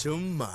చుమ్మా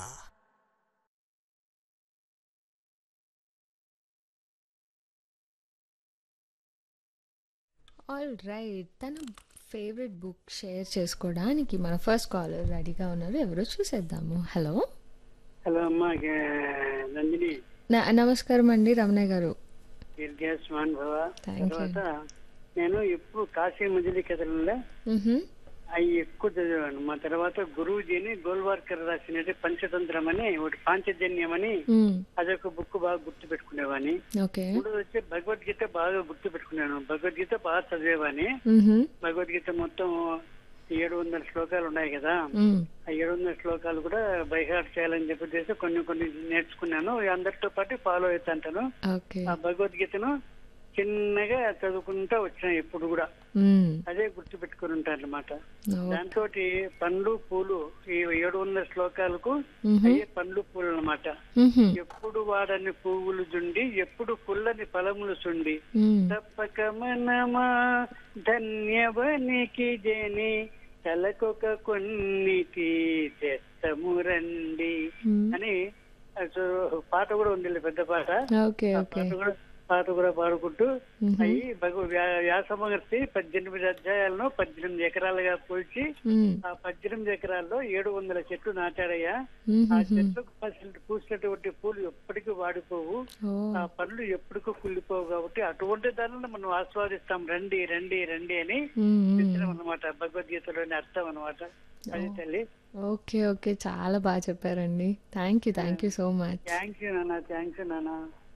all right తన favourite book share చేసుకోవడానికి మన ఫస్ట్ కాలర్ రెడీగా ఉన్నారు ఎవరో చూసేద్దాము హలో హలో అమ్మా గే- నందిని న- నమస్కారం అండి రమణయ్య గారు దీర్ఘాస్మాన్ భవ Thank you. తర్వాత నేను ఎప్పుడు కాశీ మజిలీ కథలలో మ్హూ. అవి ఎక్కువ చదివాను మా తర్వాత గురువుజీని గోల్వార్కర్ రాసిన పంచతంత్రం అని ఒకటి పాంచజన్యం అని మ్, అదొక బుక్ బాగా గుర్తు పెట్టుకునేవాని ఓకే మూడోది వచ్చి భగవద్గీత బాగా గుర్తు పెట్టుకున్నాను భగవద్గీత బాగా చదివేవాని మ్హూ. భగవద్గీత మొత్తం ఏడు వందల శ్లోకాలు ఉన్నాయి కదా మ్, ఆ ఏడు వందల శ్లోకాలు కూడా బైహార్ట్ చేయాలని చెప్పేసి కొన్ని కొన్ని నేర్చుకున్నాను అందరితో పాటు ఫాలో అవుతాంటాను ఓకే ఆ భగవద్గీతను చిన్నగా చదువుకుంటా వచ్చిన ఎప్పుడు కూడా మ్, అదే గుర్తు పెట్టుకుని ఉంటాను అనమాట ఓ- దాంతో పండ్లు పూలు ఈ ఏడు వందల శ్లోకాలకు మ్హూ. అయ్యే పండ్లు పూలు అన్నమాట మ్హూ. ఎప్పుడు వాడని పువ్వులు జుండి ఎప్పుడు పుల్లని ఫలములు సుండి మ్, తప్పక మనమా ధన్యవనికి జని తలకొక కొన్నిటి తెత్తము రండి మ్. అని అసలు పాట కూడా ఉంది పెద్ద పాట ఓకే ఆ ఓకే పాట కూడా పాట కూడా పాడుకుంటూ మ్హూ. అవి భగవ వ్యా- వ్యాసమహర్షి పద్దెనిమిది అధ్యాయాలను పద్దెనిమిది ఎకరాలుగా పోల్చి మ్, ఆ పద్దెనిమిది ఎకరాల్లో ఏడు వందల చెట్లు నాటాడయ్యా మ్హూ. ఆ చెట్లకు పూసిన- పూసినటువంటి పూలు ఎప్పటికీ వాడిపోవు ఓ ఆ పనులు ఎప్పటికీ కుళ్ళిపోవు కాబట్టి అటువంటి దానిని మనం ఆస్వాదిస్తాం రండి రండి రండి అని మ్, మ్. చెప్తున్నాం అనమాట భగవద్గీతలోని అర్థం అనమాట అది తల్లి ఓకే ఓకే చాలా బాగా చెప్పారండి thank you thank you so much thank you నాన్న థ్యాంక్ యూ నాన్న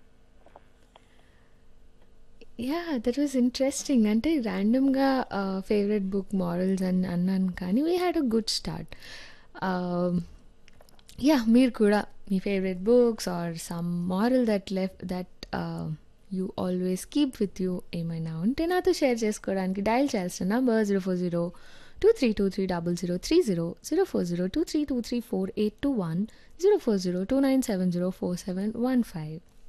యా దట్ వాజ్ ఇంట్రెస్టింగ్ అంటే ర్యాండమ్గా ఫేవరెట్ బుక్ మారల్స్ అని అన్నాను కానీ we had a good start yeah మీరు కూడా మీ favourite books are some moral that left that you always keep with you ఏమైనా ఉంటే నాతో షేర్ చేసుకోవడానికి డయల్ చేయాల్సిన number zero four zero two three two three double zero three zero zero four zero two three two three four eight two one zero four zero two nine seven zero four seven one five